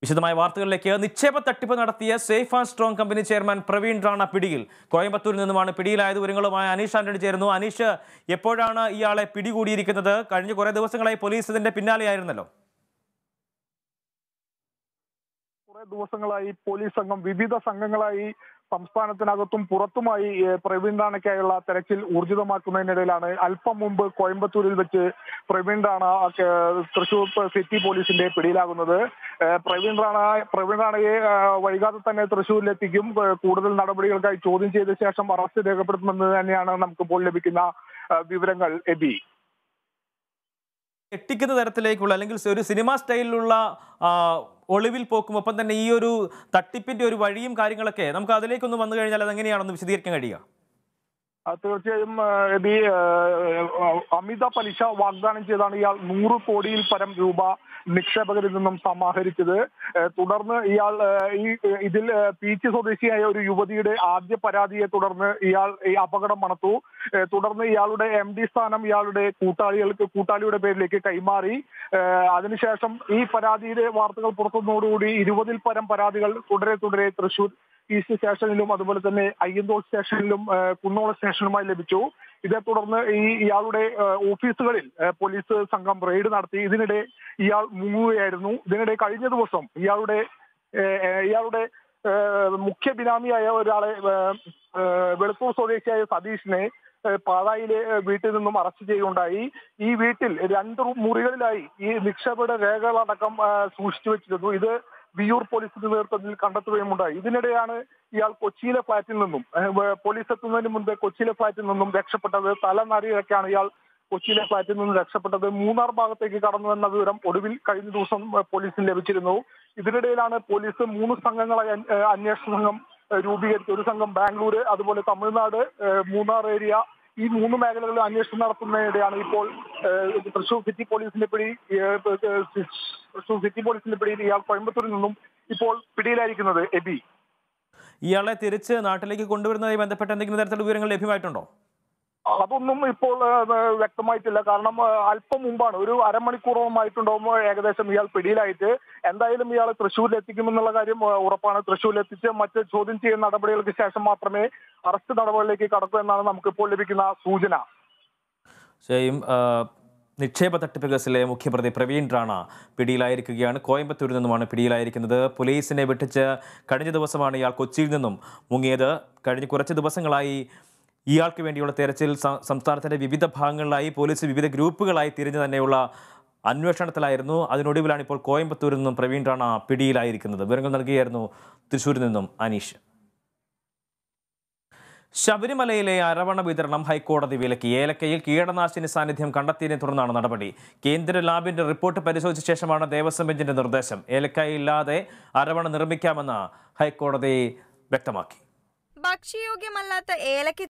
വിശദമായ വാർത്തകളിലേക്ക് നിക്ഷേപ തട്ടിപ്പ് നടത്തിയ safe and strong company chairman Praveen Rana പിടിയിൽ കോയമ്പത്തൂരിൽ നിന്നുമാണ് പിടിയിലായത് വിവരങ്ങളുമായി അനീഷ് ആന്റണി ചേരുന്നു അനീഷ് എപ്പോഴാണ് ഇയാളെ പിടികൂടിയിരിക്കുന്നത് കഴിഞ്ഞ കുറേ ദിവസങ്ങളായി പോലീസ് ഇതിന്റെ പിന്നാലെയായിരുന്നല്ലോ കുറെ ദിവസങ്ങളായി പോലീസ് സംഘം വിവിധ സംഘങ്ങളായി സംസ്ഥാനത്തിനകത്തും പുറത്തുമായി ഏഹ്, പ്രവീൺ റാണയ്ക്കായുള്ള തെരച്ചിൽ ഊർജിതമാക്കുന്നതിനിടയിലാണ് അല്പം മുമ്പ് കോയമ്പത്തൂരിൽ വെച്ച് പ്രവീൺ റാണ ഏഹ്, തൃശൂർ സിറ്റി പോലീസിന്റെ പിടിയിലാകുന്നത് ഏഹ്, പ്രവീൺ റാണ പ്രവീൺ റാണയെ ഏഹ്, വൈകാതെ തന്നെ തൃശൂരിലെത്തിക്കും ഏഹ്, കൂടുതൽ നടപടികൾക്കായി ചോദ്യം ചെയ്ത ശേഷം അറസ്റ്റ് രേഖപ്പെടുത്തുമെന്ന് തന്നെയാണ് നമുക്കിപ്പോൾ ലഭിക്കുന്ന ഏഹ്, വിവരങ്ങൾ എബി എട്ടിക്കുന്ന തരത്തിലേക്കുള്ള അല്ലെങ്കിൽ ഒരു സിനിമ സ്റ്റൈലിലുള്ള ആ, ഒളിവിൽ പോക്കും ഒപ്പം തന്നെ ഈ ഒരു തട്ടിപ്പിന്റെ ഒരു വഴിയും കാര്യങ്ങളൊക്കെ നമുക്ക് അതിലേക്കൊന്ന് വന്നു കഴിഞ്ഞാൽ അതെങ്ങനെയാണെന്ന് വിശദീകരിക്കാൻ കഴിയുക ആ, തീർച്ചയായും ആ, എബി ആ, ആ, അമിത പലിശ വാഗ്ദാനം ചെയ്താണ് ഇയാൾ നൂറ് കോടിയിൽ പരം രൂപ നിക്ഷേപകരിൽ നിന്നും സമാഹരിച്ചത് ആ, തുടർന്ന് ഇയാൾ ആ, ഈ ഇതിൽ ആ, പീച്ച് സ്വദേശിയായ ഒരു യുവതിയുടെ ആദ്യ പരാതിയെ തുടർന്ന് ഇയാൾ ഈ അപകടം മണത്തു ആ, തുടർന്ന് ഇയാളുടെ എം ഡി സ്ഥാനം ഇയാളുടെ കൂട്ടാളികൾക്ക് കൂട്ടാളിയുടെ പേരിലേക്ക് കൈമാറി ആ, അതിനുശേഷം ഈ പരാതിയുടെ വാർത്തകൾ പുറത്തുനിന്നതോടുകൂടി ഇരുപതിൽ പരം പരാതികൾ തുടരെ തുടരെ തൃശൂർ ഈസ്റ്റ് സ്റ്റേഷനിലും അതുപോലെ തന്നെ അയ്യന്തോൾ സ്റ്റേഷനിലും ആ, കുന്നോള സ്റ്റേഷനുമായി ലഭിച്ചു ഇതേ തുടർന്ന് ഈ ഇയാളുടെ ആ, ഓഫീസുകളിൽ ആ, പോലീസ് സംഘം റെയ്ഡ് നടത്തി ഇതിനിടെ ഇയാൾ മുങ്ങുകയായിരുന്നു ഇതിനിടെ കഴിഞ്ഞ ദിവസം ഇയാളുടെ ആ, ആ, ഇയാളുടെ ആ, മുഖ്യ ബിനാമിയായ ഒരാളെ ആ, ആ, വെളുത്തൂർ സ്വദേശിയായ സതീഷിനെ ആ, പാതായിലെ ആ, വീട്ടിൽ നിന്നും അറസ്റ്റ് ചെയ്യുകയുണ്ടായി ഈ വീട്ടിൽ രണ്ട് മുറികളിലായി ഈ നിക്ഷേപയുടെ രേഖകളടക്കം ആ, സൂക്ഷിച്ചു വെച്ചിരുന്നു ഇത് വിയൂർ പോലീസിന്റെ നേതൃത്വത്തിൽ കണ്ടെത്തുകയുമുണ്ടായി ഇതിനിടെയാണ് ഇയാൾ കൊച്ചിയിലെ ഫ്ളാറ്റിൽ നിന്നും ഏഹ്, വേ- പോലീസ് എത്തുന്നതിന് മുമ്പ് കൊച്ചിയിലെ ഫ്ളാറ്റിൽ നിന്നും രക്ഷപ്പെട്ടത് തലനരിയൊക്കെയാണ് ഇയാൾ കൊച്ചിയിലെ ഫ്ളാറ്റിൽ നിന്നും രക്ഷപ്പെട്ടത് മൂന്നാർ ഭാഗത്തേക്ക് കടന്നു എന്ന വിവരം ഒടുവിൽ കഴിഞ്ഞ ദിവസം ഏഹ്, പോലീസിന് ലഭിച്ചിരുന്നു ഇതിനിടയിലാണ് പോലീസ് മൂന്ന് സംഘങ്ങളായി അന്വ- ഏഹ്, അന്വേഷണ സംഘം ഏഹ്, രൂപീകരിച്ചു ഒരു സംഘം ബാംഗ്ലൂർ അതുപോലെ തമിഴ്നാട് ഏഹ്, മൂന്നാർ ഏരിയ ഈ മൂന്ന് മേഖലകളിൽ അന്വേഷണം നടത്തുന്നതിനിടെയാണ് ഇപ്പോൾ ഏഹ്, തൃശൂർ സിറ്റി പോലീസിന്റെ പിടി ഏഹ്, ഏഹ്, തൃശൂർ സിറ്റി പോലീസിന്റെ പിടിയിൽ ഇയാൾ കോയമ്പത്തൂരിൽ നിന്നും ഇപ്പോൾ പിടിയിലായിരിക്കുന്നത് എബി ഇയാളെ തിരിച്ച് നാട്ടിലേക്ക് കൊണ്ടുവരുന്നതുമായി ബന്ധപ്പെട്ട എന്തെങ്കിലും തരത്തിലുള്ള വിവരങ്ങൾ ലഭ്യമായിട്ടുണ്ടോ അതൊന്നും ഇപ്പോൾ ഏഹ്, വ്യക്തമായിട്ടില്ല കാരണം ഏഹ്, അല്പം മുമ്പാണ് ഒരു അരമണിക്കൂറോളമായിട്ടുണ്ടാവുമ്പോൾ ഏകദേശം ഇയാൾ പിടിയിലായിട്ട് എന്തായാലും ഇയാൾ തൃശ്ശൂരിൽ എത്തിക്കുമെന്നുള്ള കാര്യം ഏഹ്, ഉറപ്പാണ് തൃശ്ശൂരിൽ എത്തിച്ച് മറ്റ് ചോദ്യം ചെയ്യുന്ന നടപടികൾക്ക് ശേഷം മാത്രമേ അറസ്റ്റ് നടപടികളിലേക്ക് കടക്കൂ എന്നാണ് നമുക്കിപ്പോൾ ലഭിക്കുന്ന സൂചന ശരിയും ആ, നിക്ഷേപ തട്ടിപ്പ് കേസിലെ മുഖ്യപ്രതി പ്രവീൺ റാണ പിടിയിലായിരിക്കുകയാണ് കോയമ്പത്തൂരിൽ നിന്നുമാണ് പിടിയിലായിരിക്കുന്നത് പോലീസിനെ വെട്ടിച്ച് കഴിഞ്ഞ ദിവസമാണ് ഇയാൾ കൊച്ചിയിൽ നിന്നും മുങ്ങിയത് കഴിഞ്ഞ കുറച്ച് ദിവസങ്ങളായി ഇയാൾക്ക് വേണ്ടിയുള്ള തെരച്ചിൽ സ- സംസ്ഥാനത്തിന്റെ വിവിധ ഭാഗങ്ങളിലായി പോലീസ് വിവിധ ഗ്രൂപ്പുകളായി തിരിഞ്ഞു തന്നെയുള്ള അന്വേഷണത്തിലായിരുന്നു അതിനൊടുവിലാണ് ഇപ്പോൾ കോയമ്പത്തൂരിൽ നിന്നും പ്രവീൺ റാണ പിടിയിലായിരിക്കുന്നത് വിവരങ്ങൾ നൽകിയായിരുന്നു തൃശ്ശൂരിൽ നിന്നും അനീഷ് ശബരിമലയിലെ അരവണ വിതരണം ഹൈക്കോടതി വിലക്കി ഏലക്കയിൽ കീടനാശിനി സാന്നിധ്യം കണ്ടെത്തിയതിനെ തുടർന്നാണ് നടപടി കേന്ദ്ര ലാബിന്റെ റിപ്പോർട്ട് പരിശോധിച്ച ശേഷമാണ് ദേവസ്വം ബെഞ്ചിന്റെ നിർദ്ദേശം ഏലക്കായ ഇല്ലാതെ അരവണ നിർമ്മിക്കാമെന്ന് ഹൈക്കോടതി വ്യക്തമാക്കി ഭക്ഷ്യയോഗ്യമല്ലാത്ത ഏലക്ക